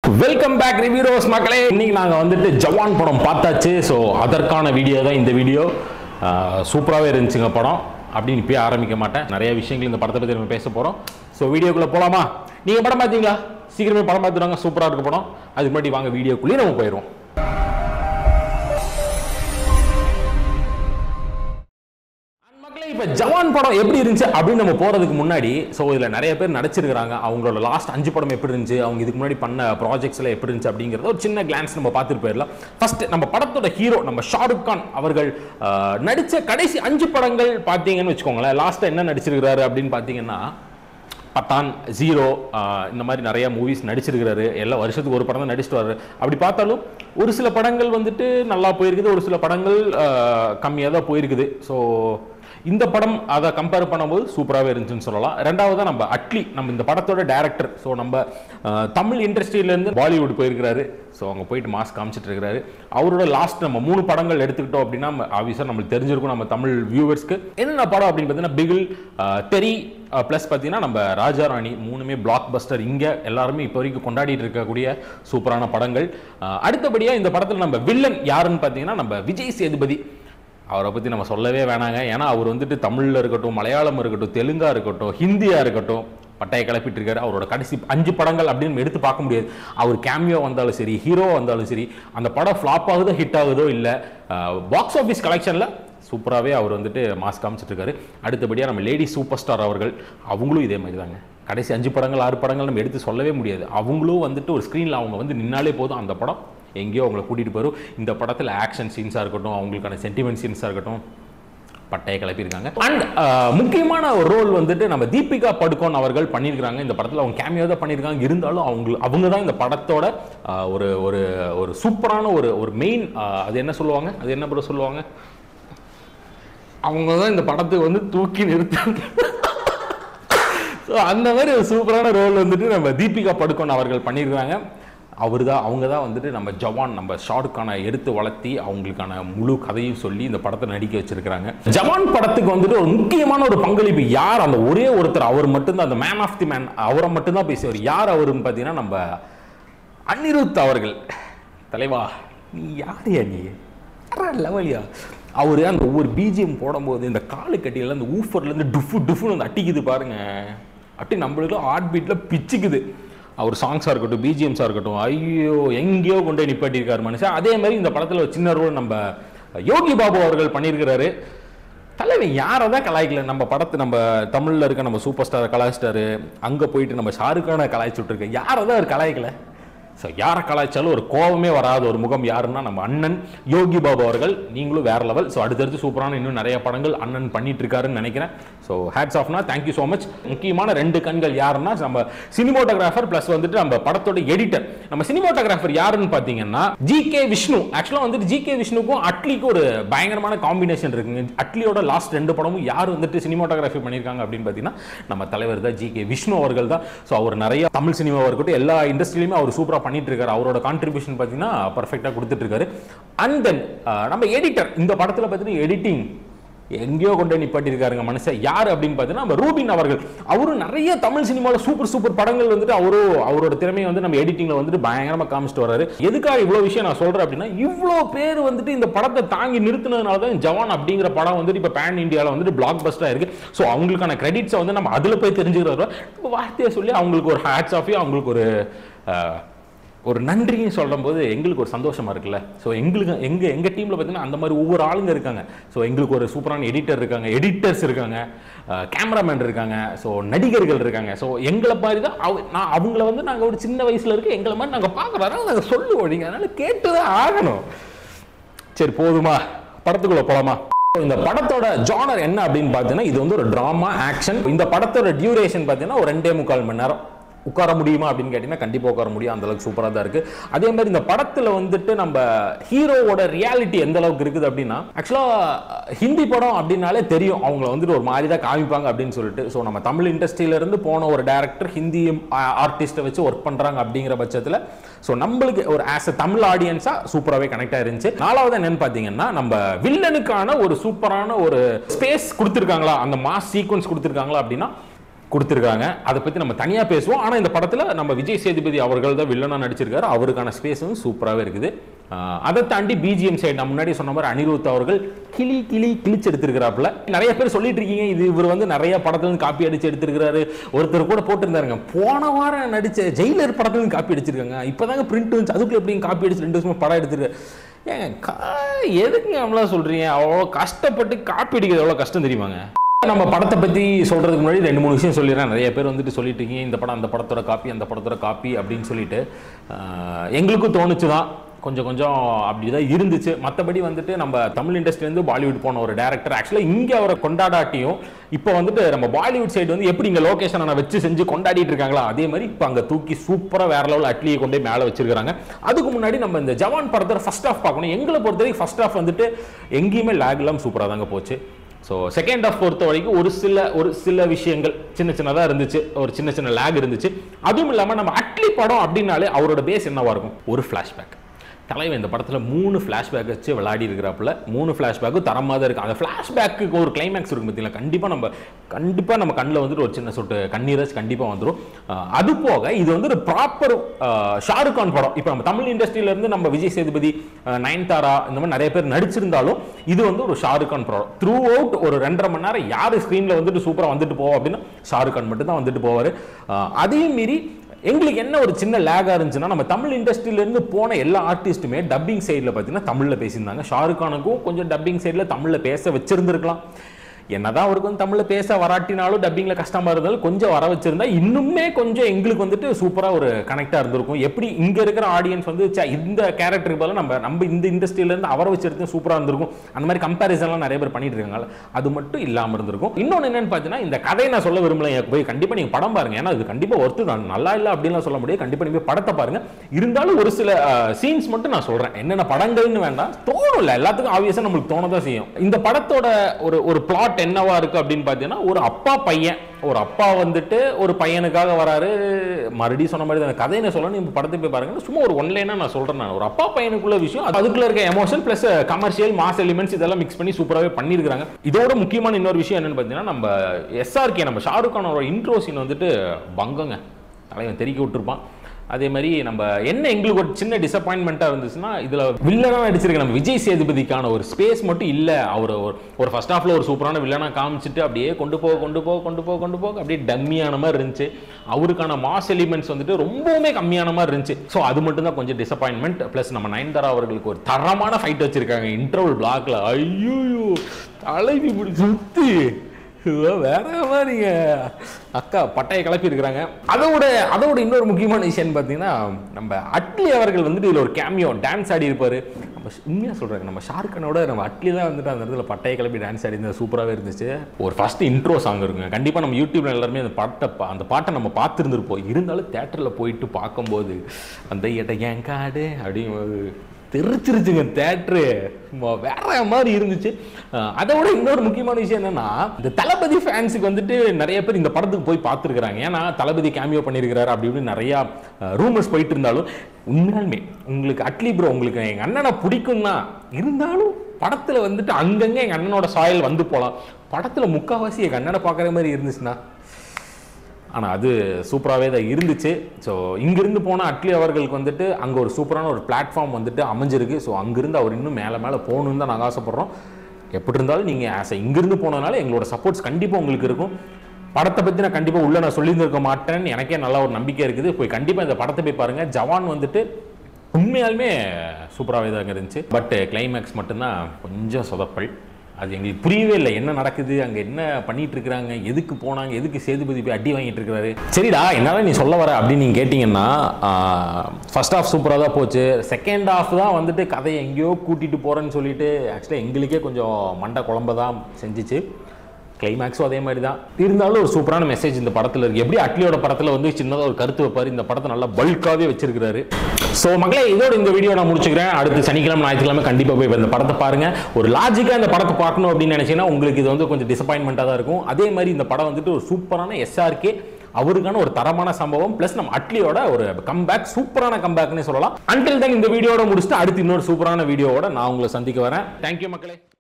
welcome back ரிவ்யூரோஸ் மக்களே இன்னைக்கு நாங்கள் வந்துட்டு ஜவான் படம் பார்த்தாச்சு ஸோ அதற்கான வீடியோ தான் இந்த வீடியோ சூப்பராகவே இருந்துச்சுங்க படம் அப்படின்னு இப்பயே ஆரம்பிக்க மாட்டேன் நிறைய விஷயங்கள் இந்த படத்தை பற்றி நம்ம பேச போகிறோம் ஸோ வீடியோக்குள்ளே போகலாமா நீங்கள் படம் பார்த்தீங்களா சீக்கிரமே படம் பார்த்துருவாங்க சூப்பராக இருக்க படம் அதுக்கு முன்னாடி வாங்க வீடியோக்குள்ளேயே நம்ம போயிடுவோம் மக்களே இப்போ ஜவான் படம் எப்படி இருந்துச்சு அப்படின்னு நம்ம போகிறதுக்கு முன்னாடி ஸோ இதில் நிறைய பேர் நடிச்சிருக்கிறாங்க அவங்களோட லாஸ்ட் அஞ்சு படம் எப்படி இருந்துச்சு அவங்க இதுக்கு முன்னாடி பண்ண ப்ராஜெக்ட்ஸ்ல எப்படி இருந்துச்சு அப்படிங்கிறத ஒரு சின்ன கிளான்ஸ் நம்ம பார்த்துட்டு போயிடலாம் ஃபர்ஸ்ட் நம்ம படத்தோட ஹீரோ நம்ம ஷாருக் கான் அவர்கள் ஆஹ், நடிச்ச கடைசி அஞ்சு படங்கள் பார்த்தீங்கன்னு வச்சுக்கோங்களேன் லாஸ்ட்டாக என்ன நடிச்சிருக்கிறாரு அப்படின்னு பார்த்தீங்கன்னா பட்டான் ஜீரோ ஆஹ், இந்த மாதிரி நிறைய மூவிஸ் நடிச்சிருக்கிறாரு எல்லா வருஷத்துக்கு ஒரு படம் தான் நடிச்சிட்டு வர்றாரு அப்படி பார்த்தாலும் ஒரு சில படங்கள் வந்துட்டு நல்லா போயிருக்குது ஒரு சில படங்கள் கம்மியாக தான் போயிருக்குது ஸோ இந்த படம் அதை கம்பேர் பண்ணும்போது சூப்பராகவே இருந்துச்சுன்னு சொல்லலாம் ரெண்டாவது நம்ம அட்லி நம்ம இந்த படத்தோட டேரக்டர் ஸோ நம்ம ஆஹ், தமிழ் இண்டஸ்ட்ரியிலேருந்து பாலிவுட் போயிருக்கிறாரு ஸோ அங்கே போயிட்டு மாஸ் காமிச்சிட்டு இருக்கிறாரு அவரோட லாஸ்ட் நம்ம மூணு படங்கள் எடுத்துக்கிட்டோம் அப்படின்னா ஆஃபீஸர் நம்மளுக்கு தெரிஞ்சிருக்கும் நம்ம தமிழ் வியூவர்ஸ்க்கு என்னென்ன படம் அப்படின்னு பார்த்தீங்கன்னா பிகில் தெரி ப்ளஸ் பார்த்தீங்கன்னா நம்ம ராஜா ராணி மூணுமே பிளாக் பஸ்டர் இங்கே எல்லாருமே இப்போ வரைக்கும் கொண்டாடிட்டு இருக்கக்கூடிய சூப்பரான படங்கள் அஹ், அடுத்தபடியா இந்த படத்தில் நம்ம வில்லன் யாருன்னு பார்த்தீங்கன்னா நம்ம விஜய் சேதுபதி அவரை பற்றி நம்ம சொல்லவே வேணாங்க ஏன்னா அவர் வந்துட்டு தமிழில் இருக்கட்டும் மலையாளம் இருக்கட்டும் தெலுங்கா இருக்கட்டும் ஹிந்தியாக இருக்கட்டும் பட்டையை கிளப்பிட்டு இருக்காரு அவரோட கடைசி அஞ்சு படங்கள் அப்படின்னு நம்ம எடுத்து பார்க்க முடியாது அவர் கேமியோ வந்தாலும் சரி ஹீரோ வந்தாலும் சரி அந்த படம் ஃப்ளாப் ஆகுதோ ஹிட் ஆகுதோ இல்லை பாக்ஸ் ஆஃபீஸ் கலெக்ஷனில் சூப்பராகவே அவர் வந்துட்டு மாஸ் காமிச்சிட்டு இருக்காரு அடுத்தபடியாக நம்ம லேடி சூப்பர் ஸ்டார் அவர்கள் அவங்களும் இதே மாதிரி தாங்க கடைசி அஞ்சு படங்கள் ஆறு படங்கள் நம்ம எடுத்து சொல்லவே முடியாது அவங்களும் வந்துட்டு ஒரு ஸ்க்ரீனில் அவங்க வந்து நின்னாலே போதும் அந்த படம் எங்கேயோ அவங்கள கூட்டிகிட்டு போயிடும் இந்த படத்தில் ஆக்ஷன் சீன்ஸாக இருக்கட்டும் அவங்களுக்கான சென்டிமெண்ட் சீன்ஸாக இருக்கட்டும் பட்டையை கிளப்பியிருக்காங்க அண்ட் முக்கியமான ஒரு ரோல் வந்துட்டு நம்ம தீபிகா படுகோன் அவர்கள் பண்ணியிருக்காங்க இந்த படத்தில் அவங்க கேமியோ தான் பண்ணியிருக்காங்க இருந்தாலும் அவங்க அவங்க தான் இந்த படத்தோட ஆஹ், ஒரு ஒரு ஒரு சூப்பரான ஒரு ஒரு மெயின் அது என்ன சொல்லுவாங்க அது என்ன படம் சொல்லுவாங்க அவங்க தான் இந்த படத்துக்கு வந்து தூக்கி நிறுத்த ஸோ அந்த மாதிரி ஒரு சூப்பரான ரோல் வந்துட்டு நம்ம தீபிகா படுகோன் அவர்கள் பண்ணியிருக்காங்க அவர் தான் அவங்க தான் வந்துட்டு நம்ம ஜவான் நம்ம ஷாருக்கான எடுத்து வளர்த்தி அவங்களுக்கான முழு கதையும் சொல்லி இந்த படத்தை நடிக்க வச்சிருக்கிறாங்க ஜவான் படத்துக்கு வந்துட்டு ஒரு முக்கியமான ஒரு பங்களிப்பு யார் அந்த ஒரே ஒருத்தர் அவர் மட்டும்தான் அந்த மேன் ஆஃப் தி மேன் அவரை மட்டும்தான் பேசுவார் யார் அவருன்னு பார்த்தீங்கன்னா நம்ம அனிருத் அவர்கள் தலைவா நீ யாரையா நீ லெவலியா அவர் அந்த ஒவ்வொரு பிஜிஎம் போடும்போது இந்த காலு கட்டியில அந்த ஊஃபர்லேருந்து டுஃபு டுஃபுன்னு வந்து அட்டிக்குது பாருங்க அப்படி நம்மளுக்கு ஹார்ட் பீட்டில் பிச்சுக்குது அவர் சாங்ஸாக இருக்கட்டும் பிஜிஎம்ஸாக இருக்கட்டும் ஐயோ எங்கேயோ கொண்டு போய் நிப்பாட்டியிருக்காரு மனுஷன் அதே மாதிரி இந்த படத்தில் ஒரு சின்ன ரோல் நம்ம யோகி பாபு அவர்கள் பண்ணியிருக்கிறாரு தலைவன் யாரை தான் கலாய்க்கல நம்ம படத்து நம்ம தமிழில் இருக்க நம்ம சூப்பர் ஸ்டாரை கலாய்ச்சிட்டாரு அங்கே போயிட்டு நம்ம ஷாருக்கான கலாய்ச்சி விட்ருக்க யாரை தான் அவர் கலாய்க்கல ஸோ யாரை கலாய்ச்சாலும் ஒரு கோபமே வராத ஒரு முகம் யாருன்னா நம்ம அண்ணன் யோகி பாபு அவர்கள் நீங்களும் வேற லெவல் ஸோ அடுத்தடுத்து சூப்பரான இன்னும் நிறைய படங்கள் அண்ணன் பண்ணிட்டு இருக்காருன்னு நினைக்கிறேன் ஸோ ஹேட்ஸ் ஆஃப்னா தேங்க்யூ ஸோ மச் முக்கியமான ரெண்டு கண்கள் யாருன்னா நம்ம சினிமோட்டோகிராஃபர் ப்ளஸ் வந்துட்டு நம்ம படத்தோட எடிட்டர் நம்ம சினிமோட்டோகிராஃபர் யாருன்னு பார்த்தீங்கன்னா ஜி கே விஷ்ணு ஆக்சுவலாக வந்துட்டு ஜி கே விஷ்ணுக்கும் அட்லிக்கும் ஒரு பயங்கரமான காம்பினேஷன் இருக்குங்க அட்லியோட லாஸ்ட் ரெண்டு படமும் யார் வந்துட்டு சினிமோட்டோகிராஃபி பண்ணியிருக்காங்க அப்படின்னு பார்த்தீங்கன்னா நம்ம தலைவர் தான் ஜி கே விஷ்ணு அவர்கள் தான் ஸோ அவர் நிறைய தமிழ் சினிமாவாக இருக்கட்டும் எல்லா இண்டஸ்ட்ரியிலுமே அவர் சூப்பராக பண்ணிட்டு இருக்காரு அவரோட கான்ட்ரிபியூஷன் பார்த்தீங்கன்னா பர்ஃபெக்டாக கொடுத்துட்டு இருக்காரு அண்ட் தென் நம்ம எடிட்டர் இந்த படத்தில் பார்த்தீங்கன்னா எடிட்டிங் எங்கேயோ கொண்டு போய் நிப்பாட்டியிருக்காருங்க மனுஷன் யார் அப்படின்னு பார்த்தீங்கன்னா நம்ம ரூபின் அவர்கள் அவரும் நிறைய தமிழ் சினிமாவில் சூப்பர் சூப்பர் படங்கள் வந்துட்டு அவரும் அவரோட திறமையை வந்து நம்ம எடிட்டிங்கில் வந்துட்டு பயங்கரமாக காமிச்சிட்டு வராரு எதுக்காக இவ்வளோ விஷயம் நான் சொல்கிறேன் அப்படின்னா இவ்வளோ பேர் வந்துட்டு இந்த படத்தை தாங்கி நிறுத்தினதுனால தான் ஜவான் அப்படிங்கிற படம் வந்துட்டு இப்போ பேன் இந்தியாவில் வந்துட்டு பிளாக் பஸ்டாக இருக்கு ஸோ அவங்களுக்கான கிரெடிட்ஸை வந்து நம்ம அதில் போய் தெரிஞ்சுக்கிறோம் நம்ம வார்த்தையை சொல்லி அவங்களுக்கு ஒரு ஹேட்ஸ் ஆஃபி அவங்களுக்கு ஒரு அஹ், ஒரு நன்றின்னு சொல்லும்போது எங்களுக்கு ஒரு சந்தோஷமா இருக்குல்ல ஸோ எங்களுக்கு எங்க எங்க டீம்ல பார்த்தீங்கன்னா அந்த மாதிரி ஒவ்வொரு ஆளுங்க இருக்காங்க ஸோ எங்களுக்கு ஒரு சூப்பரான எடிட்டர் இருக்காங்க எடிட்டர்ஸ் இருக்காங்க கேமராமேன் இருக்காங்க ஸோ நடிகர்கள் இருக்காங்க ஸோ எங்களை மாதிரி தான் அவ- நான் அவங்கள வந்து நாங்கள் ஒரு சின்ன வயசுல இருக்க எங்களை மாதிரி நாங்கள் பார்க்குறோம் நாங்கள் சொல்லுவோம் நீங்கள் அதனால கேட்டு தான் ஆகணும் சரி போதுமா படத்துக்குள்ள போலாமா இந்த படத்தோட ஜானர் என்ன அப்படின்னு பார்த்தீங்கன்னா இது வந்து ஒரு டிராமா ஆக்ஷன் இந்த படத்தோட டியூரேஷன் பார்த்தீங்கன்னா ஒரு ரெண்டே முக்கால் மணி நேரம் உட்கார முடியுமா அப்படின்னு கேட்டிங்கன்னா கண்டிப்பாக உட்கார முடியும் அந்த அளவுக்கு சூப்பராக தான் இருக்கு அதே மாதிரி இந்த படத்தில் வந்துட்டு நம்ம ஹீரோவோட ரியாலிட்டி எந்த அளவுக்கு இருக்குது அப்படின்னா ஆக்சுவலாக ஹிந்தி படம் அப்படின்னாலே தெரியும் அவங்கள வந்துட்டு ஒரு மாதிரி தான் காமிப்பாங்க அப்படின்னு சொல்லிட்டு ஸோ நம்ம தமிழ் இண்டஸ்ட்ரியில இருந்து போன ஒரு டேரக்டர் ஹிந்தி ஆர்டிஸ்ட்டை வச்சு ஒர்க் பண்ணுறாங்க அப்படிங்கிற பட்சத்தில் ஸோ நம்மளுக்கு ஒரு ஆஸ் அ தமிழ் ஆடியன்ஸாக சூப்பராகவே கனெக்ட் ஆயிருந்துச்சு நாலாவது என்னன்னு பார்த்தீங்கன்னா நம்ம வில்லனுக்கான ஒரு சூப்பரான ஒரு ஸ்பேஸ் கொடுத்துருக்காங்களா அந்த மாஸ் சீக்வன்ஸ் கொடுத்துருக்காங்களா அப்படின்னா கொடுத்துருக்காங்க அதை பற்றி நம்ம தனியாக பேசுவோம் ஆனால் இந்த படத்தில் நம்ம விஜய் சேதுபதி அவர்கள் தான் வில்லனாக நடிச்சிருக்காரு அவருக்கான ஸ்பேஸ் வந்து சூப்பராகவே இருக்குது ஆஹ் அதை தாண்டி பிஜிஎம் சைடு நான் முன்னாடி சொன்ன மாதிரி அனிருத் அவர்கள் கிளி கிளி கிழிச்சு எடுத்திருக்கிறாப்புல நிறைய பேர் சொல்லிட்டு இருக்கீங்க இது இவர் வந்து நிறைய படத்துல இருந்து காப்பி அடிச்சு எடுத்திருக்கிறாரு ஒருத்தர் கூட போட்டிருந்தாருங்க போன வாரம் நடிச்ச ஜெயிலர் படத்துல இருந்து காப்பி அடிச்சிருக்காங்க இப்போதாங்க பிரிண்ட் வந்துச்சு அதுக்குள்ள எப்படிங்க காப்பி அடிச்சு ரெண்டு வருஷமா படம் எடுத்துருக்காரு ஏங்க கா- எதுக்குங்க அவ்வளோ சொல்றீங்க அவ்வளோ கஷ்டப்பட்டு காப்பி அடிக்கிறது எவ்வளோ கஷ்டம் தெரியுமாங்க நம்ம படத்தை பற்றி சொல்கிறதுக்கு முன்னாடி ரெண்டு மூணு விஷயம் சொல்லிடுறேன் நிறைய பேர் வந்துட்டு சொல்லிட்டு இருக்கீங்க இந்த படம் அந்த படத்தோட காப்பி அந்த படத்தோட காப்பி அப்படின்னு சொல்லிட்டு ஆஹ், எங்களுக்கும் தோணுச்சு தான் கொஞ்சம் கொஞ்சம் அப்படி தான் இருந்துச்சு மற்றபடி வந்துட்டு நம்ம தமிழ் இண்டஸ்ட்ரியிலேருந்து பாலிவுட் போன ஒரு டேரக்டர் ஆக்சுவலாக இங்கே அவரை கொண்டாடாட்டியும் இப்போ வந்துட்டு நம்ம பாலிவுட் சைடு வந்து எப்படி இங்கே லொகேஷனை நான் வச்சு செஞ்சு கொண்டாடிட்டு இருக்காங்களா அதே மாதிரி இப்போ அங்கே தூக்கி சூப்பராக வேற லெவல் அட்லியை கொண்டு போய் மேலே வச்சிருக்காங்க அதுக்கு முன்னாடி நம்ம இந்த ஜவான் படத்தோட ஃபர்ஸ்ட் ஆஃப் பார்க்கணும் எங்களை பொறுத்த வரைக்கும் ஃபர்ஸ்ட் ஆஃப் வந்துட்டு எங்கேயுமே லேக் இல்லாமல் சூப்பராக தாங்க போச்சு ஸோ செகண்ட் ஆஃப் பொறுத்த வரைக்கும் ஒரு சில ஒரு சில விஷயங்கள் சின்ன சின்னதாக இருந்துச்சு ஒரு சின்ன சின்ன லேக் இருந்துச்சு அதுவும் இல்லாமல் நம்ம அட்லி படம் அப்படின்னாலே அவரோட பேஸ் என்னவா இருக்கும் ஒரு ஃப்ளாஷ்பேக் தலைவன் இந்த படத்தில் மூணு ஃப்ளாஷ்பேக் வச்சு விளையாடி இருக்கிறாப்புல மூணு ஃப்ளாஷ்பேக்கும் தரமாக தான் இருக்கு அந்த ஃப்ளாஷ்பேக்கு ஒரு கிளைமேக்ஸ் இருக்கும் பார்த்தீங்களா கண்டிப்பாக நம்ம கண்டிப்பாக நம்ம கண்ணில் வந்துட்டு ஒரு சின்ன சொட்டு கண்ணீரஸ் கண்டிப்பாக வந்துடும் அது போக இது வந்து ஒரு ப்ராப்பர் ஷாருக் கான் படம் இப்போ நம்ம தமிழ் இண்டஸ்ட்ரியில இருந்து நம்ம விஜய் சேதுபதி அஹ், நயன்தாரா இந்த மாதிரி நிறைய பேர் நடிச்சிருந்தாலும் இது வந்து ஒரு ஷாருக் கான் படம் த்ரூ அவுட் ஒரு ரெண்டரை மணி நேரம் யார் ஸ்க்ரீனில் வந்துட்டு சூப்பராக வந்துட்டு போவோம் அப்படின்னா ஷாருக் கான் மட்டும் தான் வந்துட்டு போவார் அதையும் மீறி எங்களுக்கு என்ன ஒரு சின்ன லேகாக இருந்துச்சுன்னா நம்ம தமிழ் இண்டஸ்ட்ரியிலேருந்து போன எல்லா ஆர்டிஸ்ட்டுமே டப்பிங் சைடில் பார்த்தீங்கன்னா தமிழில் பேசியிருந்தாங்க ஷாருக் கானுக்கும் கொஞ்சம் டப்பிங் சைடில் தமிழில் பேச வச்சிருந்துருக்கலாம் என்னதான் அவருக்கு வந்து தமிழில் பேச வராட்டினாலும் டப்பிங்கில் கஷ்டமாக இருந்தாலும் கொஞ்சம் வர வச்சிருந்தா இன்னுமே கொஞ்சம் எங்களுக்கு வந்துட்டு சூப்பராக ஒரு கனெக்டாக இருந்திருக்கும் எப்படி இங்கே இருக்கிற ஆடியன்ஸ் வந்து ச்சே, இந்த கேரக்டருக்கு பதிலாக நம்ம நம்ம இந்த இண்டஸ்ட்ரியிலேருந்து அவரை வச்சிருந்தா சூப்பராக இருந்திருக்கும் அந்த மாதிரி கம்பேரிசன்லாம் நிறைய பேர் பண்ணிட்டு இருக்காங்க அது மட்டும் இல்லாமல் இருந்திருக்கும் இன்னொன்று என்னன்னு பார்த்தீங்கன்னா இந்த கதையை நான் சொல்ல விரும்பல எனக்கு போய் கண்டிப்பாக நீங்கள் படம் பாருங்க ஏன்னா இது கண்டிப்பாக ஒருத்தர் நான் நல்லா இல்லை அப்படின்லாம் சொல்ல முடியாது கண்டிப்பாக நீங்கள் படத்தை பாருங்க இருந்தாலும் ஒரு சில சீன்ஸ் மட்டும் நான் சொல்கிறேன் என்னென்ன படங்கள்னு வேண்டாம் தோணும்ல எல்லாத்துக்கும் ஆப்வியஸாக நம்மளுக்கு தோணதான் செய்யும் இந்த படத்தோட ஒரு ஒரு பிளாட் என்னவா இருக்கு அப்படின்னு பார்த்தீங்கன்னா ஒரு அப்பா பையன் ஒரு அப்பா வந்துட்டு ஒரு பையனுக்காக வராரு மறுபடியும் சொன்ன மாதிரி தான் கதையை சொல்ல நீங்க படத்தை போய் பாருங்க சும்மா ஒரு ஒன்லைனா நான் சொல்றேன் நான் ஒரு அப்பா பையனுக்குள்ள விஷயம் அது- அதுக்குள்ள இருக்க emotion plus commercial mass elements இதெல்லாம் மிக்ஸ் பண்ணி சூப்பராகவே பண்ணியிருக்காங்க இதோட முக்கியமான இன்னொரு விஷயம் என்னன்னு பார்த்தீங்கன்னா நம்ம எஸ்ஆர்கே நம்ம ஷாருக் கானோட இன்ட்ரோ சீன் வந்துட்டு பங்கங்க தலைவன் தெறிக்க விட்டுருப்பான் அதே மாதிரி நம்ம என்ன எங்களுக்கு ஒரு சின்ன டிசப்பாயின்மெண்ட்டாக இருந்துச்சுன்னா இதில் வில்லனாக நடிச்சிருக்க நம்ம விஜய் சேதுபதிக்கான ஒரு ஸ்பேஸ் மட்டும் இல்லை அவர் ஒரு ஒரு ஃபர்ஸ்ட் ஹாஃபில் ஒரு சூப்பரான வில்லனாக காமிச்சிட்டு அப்படியே கொண்டு போக கொண்டு போக கொண்டு போக கொண்டு போக அப்படியே டம்மியான மாதிரி இருந்துச்சு அவருக்கான மாஸ் எலிமெண்ட்ஸ் வந்துட்டு ரொம்பவுமே கம்மியான மாதிரி இருந்துச்சு ஸோ அது மட்டும் தான் கொஞ்சம் டிசப்பாயின்மெண்ட் ப்ளஸ் நம்ம நயன்தாரா அவர்களுக்கு ஒரு தரமான ஃபைட் வச்சிருக்காங்க இன்டர்வல் பிளாக்ல ஐயோ அலைவி பிடிச்சி சுத்தி இதோ வேற மாதிரிங்க அக்கா பட்டையை கிளப்பி இருக்கிறாங்க அதோட அதோட இன்னொரு முக்கியமான விஷயம் பார்த்தீங்கன்னா நம்ம அட்லி அவர்கள் வந்துட்டு இதில் ஒரு கேமியோ டான்ஸ் ஆடி இருப்பாரு நம்ம உண்மையாக சொல்கிறாங்க நம்ம ஷாருக் கானோட நம்ம அட்லி தான் வந்துட்டு அந்த இடத்துல பட்டையை கிளப்பி டான்ஸ் ஆடி இருந்தால் சூப்பராகவே இருந்துச்சு ஒரு ஃபர்ஸ்ட் இன்ட்ரோ சாங் இருக்குங்க கண்டிப்பாக நம்ம யூடியூப்ல எல்லாருமே அந்த பாட்டை பா- அந்த பாட்டை நம்ம பார்த்துருந்துருப்போம் இருந்தாலும் தேட்டரில் போயிட்டு பார்க்கும்போது அந்த எட்ட ஏன் காடு அப்படிங்கும்போது தெரிச்சிருச்சுங்க தேட்ரு வேற மாதிரி இருந்துச்சு அஹ் அதை விட இன்னொரு முக்கியமான விஷயம் என்னன்னா இந்த தளபதி ஃபேன்ஸுக்கு வந்துட்டு நிறைய பேர் இந்த படத்துக்கு போய் பார்த்துருக்குறாங்க ஏன்னா தளபதி கேமியோ பண்ணியிருக்கிறாரு அப்படி இப்படின்னு நிறையா ரூமர்ஸ் போயிட்டு இருந்தாலும் உண்மையாலுமே உங்களுக்கு அட்லி ப்ரோ உங்களுக்கு எங்கள் அண்ணனை பிடிக்கும் தான் இருந்தாலும் படத்தில் வந்துட்டு அங்கங்கே எங்கள் அண்ணனோட சாயல் வந்து போகலாம் படத்தில் முக்கால்வாசி எங்கள் அண்ணனை பார்க்குற மாதிரி இருந்துச்சுன்னா ஆனால் அது சூப்பராகவே தான் இருந்துச்சு ஸோ இங்கிருந்து போன அட்லி அவர்களுக்கு வந்துட்டு அங்கே ஒரு சூப்பரான ஒரு பிளாட்ஃபார்ம் வந்துட்டு அமைஞ்சிருக்கு ஸோ அங்கிருந்து அவர் இன்னும் மேலே மேலே போகணுன்னு தான் நாங்கள் ஆசைப்பட்றோம் எப்படி இருந்தாலும் நீங்கள் ஆஸ் இங்கிருந்து போனதுனால எங்களோட சப்போர்ட்ஸ் கண்டிப்பாக உங்களுக்கு இருக்கும் படத்தை பற்றி நான் கண்டிப்பாக உள்ள நான் சொல்லியிருந்திருக்க மாட்டேன்னு எனக்கே நல்ல ஒரு நம்பிக்கை இருக்குது போய் கண்டிப்பாக இந்த படத்தை போய் பாருங்கள் ஜவான் வந்துட்டு உண்மையாலுமே சூப்பராகவே தான் இருந்துச்சு பட் கிளைமேக்ஸ் மட்டும்தான் கொஞ்சம் சொதப்பல் அது எங்களுக்கு புரியவே இல்லை என்ன நடக்குது அங்கே என்ன பண்ணிட்டு இருக்கிறாங்க எதுக்கு போனாங்க எதுக்கு சேதுபதி போய் அடி வாங்கிட்டு இருக்கிறாரு சரிடா என்னால் நீ சொல்ல வர அப்படின்னு நீங்கள் கேட்டிங்கன்னா ஃபர்ஸ்ட் ஹாஃப் சூப்பராக தான் போச்சு செகண்ட் ஹாஃப் தான் வந்துட்டு கதையை எங்கேயோ கூட்டிகிட்டு போகிறேன்னு சொல்லிட்டு ஆக்சுவலாக எங்களுக்கே கொஞ்சம் மண்டை குழம்ப தான் செஞ்சுச்சு கிளைமேக்ஸும் அதே மாதிரி தான் இருந்தாலும் ஒரு சூப்பரான மெசேஜ் இந்த படத்தில் இருக்கு எப்படி அட்லியோட படத்தில் வந்து சின்னதாக ஒரு கருத்து வைப்பார் இந்த படத்தை நல்லா பல்காவே வச்சிருக்காரு ஸோ மக்களே இதோட இந்த வீடியோ நான் முடிச்சுக்கிறேன் அடுத்து சனிக்கிழமை ஞாயிற்றுக்கிழமை கண்டிப்பாக போய் இந்த படத்தை பாருங்க ஒரு லாஜிக்காக இந்த படத்தை பார்க்கணும் அப்படின்னு நினைச்சீங்கன்னா உங்களுக்கு இது வந்து கொஞ்சம் டிசப்பாயின்மெண்ட்டாக தான் இருக்கும் அதே மாதிரி இந்த படம் வந்துட்டு ஒரு சூப்பரான எஸ்ஆர்கே அவருக்கான ஒரு தரமான சம்பவம் ப்ளஸ் நம்ம அட்லியோட ஒரு கம்பேக் சூப்பரான கம்பேக்னே சொல்லலாம் அன்டில் தான் இந்த வீடியோட முடிச்சுட்டு அடுத்து இன்னொரு சூப்பரான வீடியோவோட நான் உங்களை சந்திக்க வரேன் தேங்க்யூ மக்களே